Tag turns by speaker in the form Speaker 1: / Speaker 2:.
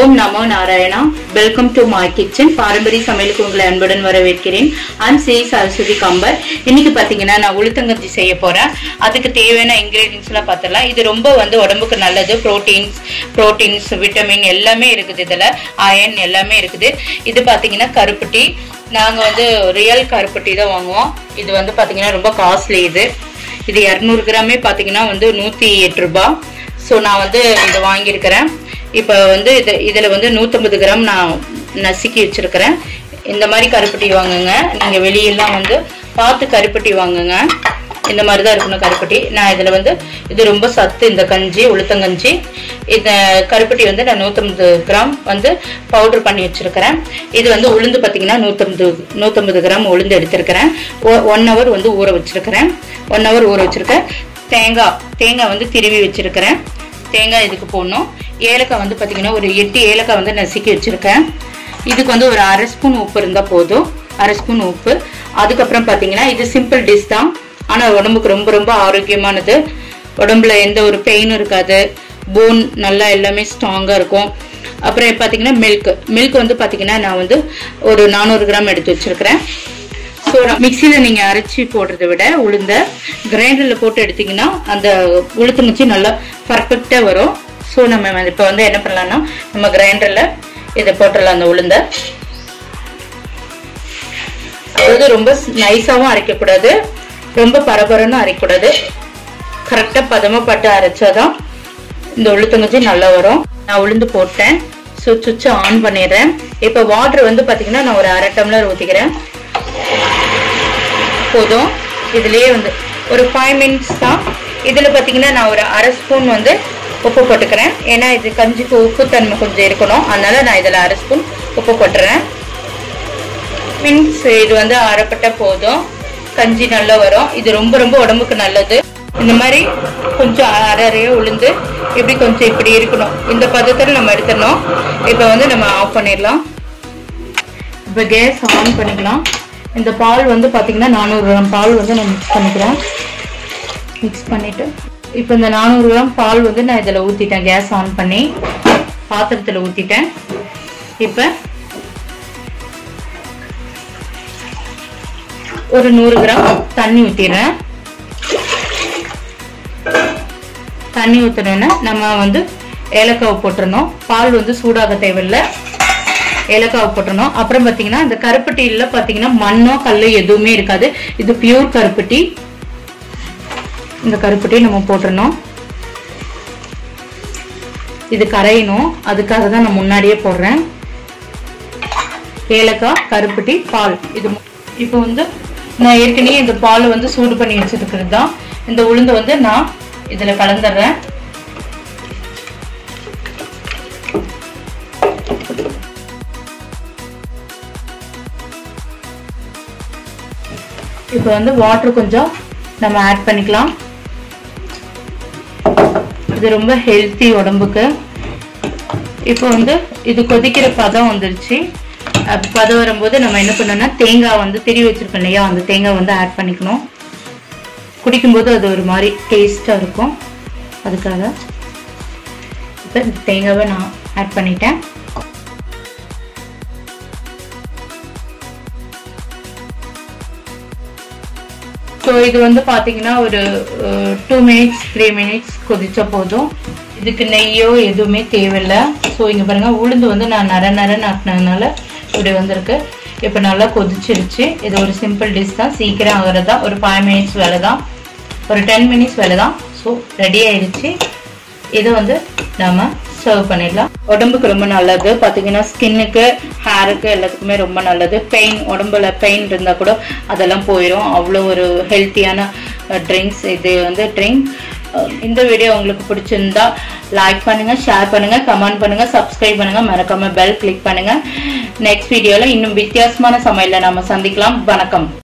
Speaker 1: ஓம் நமோ Narayana welcome to my kitchen பாரம்பரிய சமையலுக்கு உங்களை அன்புடன் வரவேற்கிறேன் ஐம் சி சரஸ்வதி கம்பர் இன்னைக்கு பாத்தீங்கன்னா நான் உளுத்தங்கஞ்சி செய்ய போறேன் அதுக்கு தேவையான இன்கிரீடியன்ஸ் எல்லாம் பார்த்தலாம் இது ரொம்ப வந்து உடம்புக்கு நல்லது புரோட்டீன்ஸ் புரோட்டீன்ஸ் விட்டமின் எல்லாமே இருக்குது இதுல அயன் எல்லாமே இருக்குது இது பாத்தீங்கன்னா கருப்பட்டி நாங்க வந்து ரியல் கருப்பட்டி தான் வாங்குவோம் இது வந்து பாத்தீங்கன்னா ரொம்ப காஸ்ட்லி இது இது இரநூறு கிராமே பாத்தீங்கன்னா வந்து நூத்தி எட்டு ரூபாய் ஸோ நான் வந்து இது வாங்கியிருக்கிறேன் இப்போ வந்து இது இதில் வந்து நூற்றம்பது கிராம் நான் நசுக்கி வச்சுருக்கிறேன் இந்த மாதிரி கருப்பட்டி வாங்குங்க நீங்கள் வெளியெல்லாம் வந்து பார்த்து கருப்பட்டி வாங்குங்க இந்த மாதிரி தான் இருக்கணும் கருப்பட்டி நான் இதில் வந்து இது ரொம்ப சத்து இந்த கஞ்சி உளுத்தங்கஞ்சி இந்த கருப்பட்டி வந்து நான் நூற்றம்பது கிராம் வந்து பவுடர் பண்ணி வச்சுருக்கிறேன் இது வந்து உளுந்து பார்த்தீங்கன்னா நூற்றம்பது நூற்றம்பது கிராம் உளுந்து எடுத்திருக்கிறேன் ஒன் ஹவர் வந்து ஊற வச்சுருக்கிறேன் ஒன் ஹவர் ஊற வச்சுருக்கேன் தேங்காய் தேங்காய் வந்து திருவி வச்சுருக்கிறேன் தேங்காய் இதுக்கு போடணும் ஏலக்காய் வந்து பார்த்தீங்கன்னா ஒரு எட்டு ஏலக்காய் வந்து நசுக்கி வச்சுருக்கேன் இதுக்கு வந்து ஒரு அரை ஸ்பூன் உப்பு இருந்தால் போதும் அரை ஸ்பூன் உப்பு அதுக்கப்புறம் பார்த்தீங்கன்னா இது சிம்பிள் டிஷ் தான் ஆனால் உடம்புக்கு ரொம்ப ரொம்ப ஆரோக்கியமானது உடம்புல எந்த ஒரு பெயினும் இருக்காது போன் நல்லா எல்லாமே ஸ்ட்ராங்காக இருக்கும் அப்புறம் பார்த்தீங்கன்னா மில்க் மில்க் வந்து பார்த்தீங்கன்னா நான் வந்து ஒரு நானூறு கிராம் எடுத்து வச்சுருக்கிறேன் ஸோ மிக்சியில் நீங்கள் அரைச்சி போடுறத விட உளுந்த கிரைண்டரில் போட்டு எடுத்தீங்கன்னா அந்த உளுத்தங்கச்சி நல்லா பர்ஃபெக்டாக வரும் ஸோ நம்ம இப்போ வந்து என்ன பண்ணலாம்னா நம்ம கிரைண்டரில் இதை போட்டுடலாம் அந்த உளுந்த அதாவது ரொம்ப நைஸாகவும் அரைக்கக்கூடாது ரொம்ப பரபரன்னு அரைக்கக்கூடாது கரெக்டாக பதமாக பட்டு அரைச்சாதான் இந்த உளுத்தங்கச்சி நல்லா வரும் நான் உளுந்து போட்டேன் ஸோ சுவிட்சை ஆன் பண்ணிடுறேன் இப்போ வாட்டர் வந்து பார்த்தீங்கன்னா நான் ஒரு அரை டம்ளர் ஊற்றிக்கிறேன் போதும் இதுலயே வந்து ஒரு ஃபைவ் மினிட்ஸ் தான் இதில் பார்த்தீங்கன்னா நான் ஒரு அரை ஸ்பூன் வந்து உப்பு போட்டுக்கிறேன் ஏன்னா இது கஞ்சிக்கு உப்பு தன்மை கொஞ்சம் இருக்கணும் அதனால நான் இதில் அரை ஸ்பூன் உப்பு போட்டுறேன் மினிட்ஸ் இது வந்து அரைப்பட்ட போதும் கஞ்சி நல்லா வரும் இது ரொம்ப ரொம்ப உடம்புக்கு நல்லது இந்த மாதிரி கொஞ்சம் அரை அரைய உளுந்து இப்படி கொஞ்சம் இப்படி இருக்கணும் இந்த பதத்தில் நம்ம எடுத்துடணும் இப்போ வந்து நம்ம ஆஃப் பண்ணிடலாம் இப்போ கேஸ் ஆன் பண்ணிக்கலாம் இந்த பால் வந்து பார்த்தீங்கன்னா நானூறு கிராம் பால் வந்து நான் மிக்ஸ் பண்ணிக்கிறேன் மிக்ஸ் பண்ணிவிட்டு இப்போ இந்த நானூறு கிராம் பால் வந்து நான் இதில் ஊற்றிட்டேன் கேஸ் ஆன் பண்ணி பாத்திரத்தில் ஊற்றிட்டேன் இப்போ ஒரு நூறு கிராம் தண்ணி ஊற்றிடுறேன் தண்ணி ஊற்றினோன்னா நம்ம வந்து ஏலக்காவை போட்டுருணும் பால் வந்து சூடாக தேவையில்லை ஏலக்காவை போட்டணும் அப்புறம் பார்த்தீங்கன்னா இந்த கருப்பட்டியில் பார்த்தீங்கன்னா மண்ணோ கல்லோ எதுவுமே இருக்காது இது பியூர் கருப்பட்டி இந்த கருப்பட்டி நம்ம போட்டுடணும் இது கரையணும் அதுக்காக தான் நான் முன்னாடியே போடுறேன் ஏலக்காய் கருப்பட்டி பால் இது இப்போ வந்து நான் ஏற்கனவே இந்த பால் வந்து சூடு பண்ணி வச்சிருக்கிறது தான் இந்த உளுந்து வந்து நான் இதில் கலந்துடுறேன் இப்போ வந்து வாட்டர் கொஞ்சம் நம்ம ஆட் பண்ணிக்கலாம் இது ரொம்ப ஹெல்த்தி உடம்புக்கு இப்போ வந்து இது கொதிக்கிற பதம் வந்துருச்சு பதம் வரும்போது நம்ம என்ன பண்ணோம்னா தேங்காய் வந்து திரி வச்சிருக்கோம் இல்லையா அந்த தேங்காய் வந்து ஆட் பண்ணிக்கணும் குடிக்கும்போது அது ஒரு மாதிரி டேஸ்டாக இருக்கும் அதுக்காக இப்போ இந்த தேங்காவை நான் ஆட் பண்ணிட்டேன் ஸோ இது வந்து பார்த்தீங்கன்னா ஒரு டூ மினிட்ஸ் த்ரீ மினிட்ஸ் கொதிச்ச போதும் இதுக்கு நெய்யோ எதுவுமே தேவையில்லை ஸோ இங்கே பாருங்கள் உளுந்து வந்து நான் நர நரன்னு ஆட்டினதுனால இப்படி வந்திருக்கு இப்போ நல்லா கொதிச்சிருச்சு இது ஒரு சிம்பிள் டிஷ் தான் சீக்கிரம் ஆகிறது தான் ஒரு ஃபைவ் மினிட்ஸ் வேலை தான் ஒரு டென் மினிட்ஸ் வேலை தான் ஸோ ரெடி ஆயிடுச்சு இதை வந்து நாம சர்வ் பண்ணிடலாம் உடம்புக்கு ரொம்ப நல்லது பார்த்தீங்கன்னா ஸ்கின்னுக்கு ஹேருக்கு எல்லாத்துக்குமே ரொம்ப நல்லது பெயின் உடம்புல பெயின் இருந்தால் கூட அதெல்லாம் போயிடும் அவ்வளோ ஒரு ஹெல்த்தியான ட்ரிங்க்ஸ் இது வந்து ட்ரிங்க் இந்த வீடியோ உங்களுக்கு பிடிச்சிருந்தா லைக் பண்ணுங்க ஷேர் பண்ணுங்க கமெண்ட் பண்ணுங்க சப்ஸ்கிரைப் பண்ணுங்க மறக்காம பெல் கிளிக் பண்ணுங்க நெக்ஸ்ட் வீடியோல இன்னும் வித்தியாசமான சமையல நாம சந்திக்கலாம் வணக்கம்